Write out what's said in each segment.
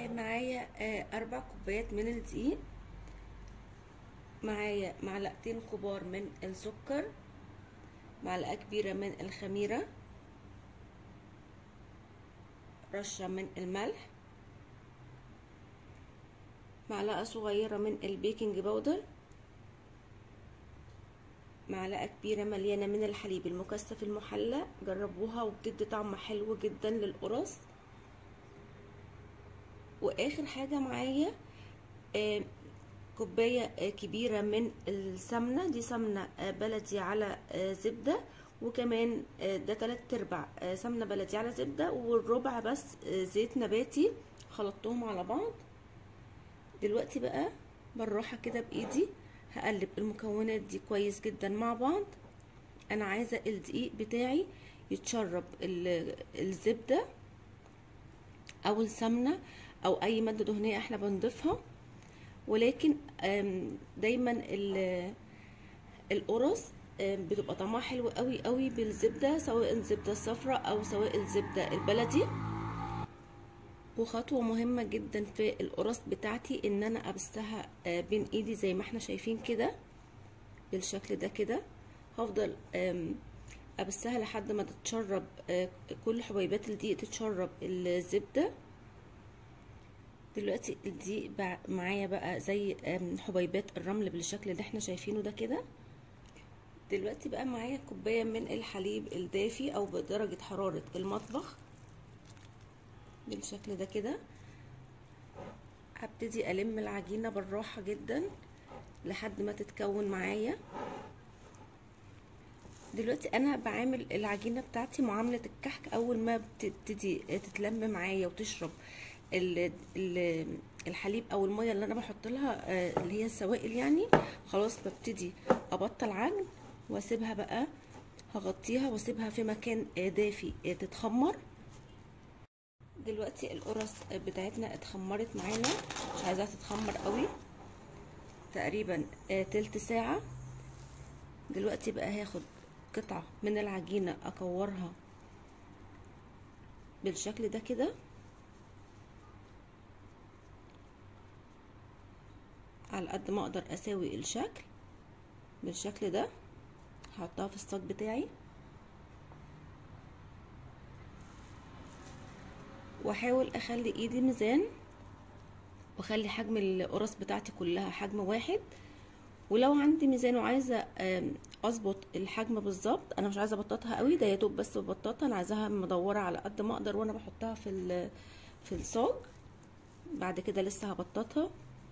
معايا آه، اربع كوبايات من الدقيق معايا معلقتين كبار من السكر معلقه كبيره من الخميره رشه من الملح معلقه صغيره من البيكنج باودر معلقه كبيره مليانه من الحليب المكثف المحلى جربوها وبتدي طعم حلو جدا للقرص واخر حاجه معايا آه كوبايه آه كبيره من السمنه دي سمنه آه بلدي على زبده وكمان ده تلات ارباع سمنه بلدي على زبده والربع بس زيت نباتي خلطتهم على بعض دلوقتي بقى بالراحه كده بايدي هقلب المكونات دي كويس جدا مع بعض انا عايزه الدقيق بتاعي يتشرب الزبده او السمنه او اي ماده دهنيه احنا بنضيفها ولكن دايما القرص بتبقى طعمها حلو قوي قوي بالزبده سواء الزبده الصفراء او سواء الزبده البلدي وخطوه مهمه جدا في القرص بتاعتي ان انا ابسها بين ايدي زي ما احنا شايفين كده بالشكل ده كده هفضل ابسها لحد ما تتشرب كل حبيبات الدقيق تتشرب الزبده دلوقتي الدقيق معايا بقى زي حبيبات الرمل بالشكل اللي احنا شايفينه ده كده دلوقتي بقى معايا كوبايه من الحليب الدافي او بدرجه حراره المطبخ بالشكل ده كده هبتدي الم العجينه بالراحه جدا لحد ما تتكون معايا دلوقتي انا بعامل العجينه بتاعتي معامله الكحك اول ما بتبتدي تتلم معايا وتشرب ال ال الحليب او الميه اللي انا بحط لها اللي هي السوائل يعني خلاص ببتدي ابطل عجن واسيبها بقى هغطيها واسيبها في مكان دافي تتخمر دلوقتي القرص بتاعتنا اتخمرت معانا مش عايزاها تتخمر قوي تقريبا تلت ساعة دلوقتي بقى هاخد قطعة من العجينة اكورها بالشكل ده كده على قد ما اقدر اساوي الشكل بالشكل ده هحطها في الصاج بتاعي واحاول اخلي ايدي ميزان واخلي حجم القرص بتاعتي كلها حجم واحد ولو عندي ميزان وعايزه اظبط الحجم بالظبط انا مش عايزه ابططها قوي ده يا دوب بس ببططها انا عايزاها مدوره على قد ما اقدر وانا بحطها في في الصاج بعد كده لسه هبططها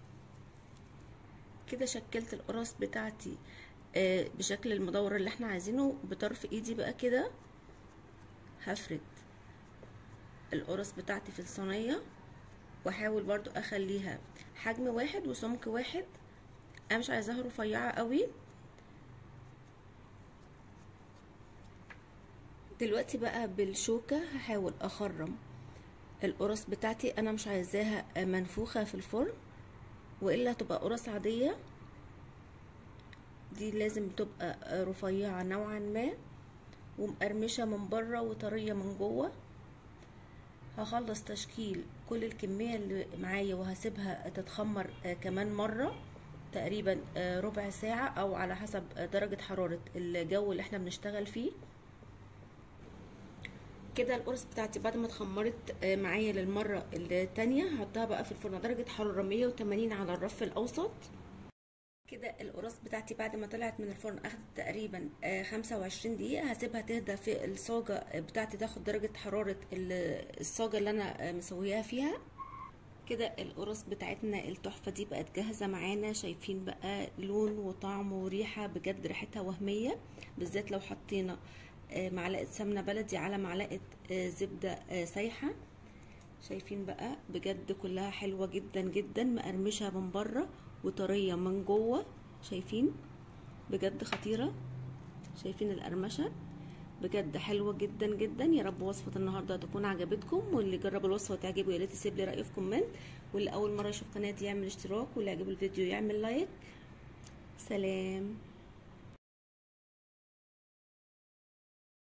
كده شكلت القرص بتاعتي بشكل المدور اللي احنا عايزينه بطرف ايدي بقى كده هفرد القرص بتاعتي في الصينيه واحاول برضو اخليها حجم واحد وسمك واحد انا مش عايزاها رفيعه قوي دلوقتي بقى بالشوكه هحاول اخرم القرص بتاعتي انا مش عايزاها منفوخه في الفرن والا تبقى قرص عاديه دي لازم تبقى رفيعه نوعا ما ومقرمشه من بره وطريه من جوه هخلص تشكيل كل الكميه اللي معايا وهسيبها تتخمر كمان مره تقريبا ربع ساعه او على حسب درجه حراره الجو اللي احنا بنشتغل فيه كده القرص بتاعتي بعد ما اتخمرت معايا للمره التانية هحطها بقى في الفرن درجه حراره 180 على الرف الاوسط كده القرص بتاعتي بعد ما طلعت من الفرن اخدت تقريبا 25 دقيقه هسيبها تهدى في الصاجه بتاعتي تاخد درجه حراره الصاجه اللي انا مسوياها فيها كده القرص بتاعتنا التحفه دي بقت جاهزه معانا شايفين بقى لون وطعم وريحه بجد ريحتها وهميه بالذات لو حطينا معلقه سمنه بلدي على معلقه زبده سايحه شايفين بقى بجد كلها حلوه جدا جدا مقرمشه من بره وطريه من جوه شايفين بجد خطيره شايفين القرمشه بجد حلوه جدا جدا يا رب وصفه النهارده تكون عجبتكم واللي جرب الوصفه وتعجبه يا ريت يسيب لي رايه في كومنت واللي اول مره يشوف قناتي يعمل اشتراك واللي عجبه الفيديو يعمل لايك سلام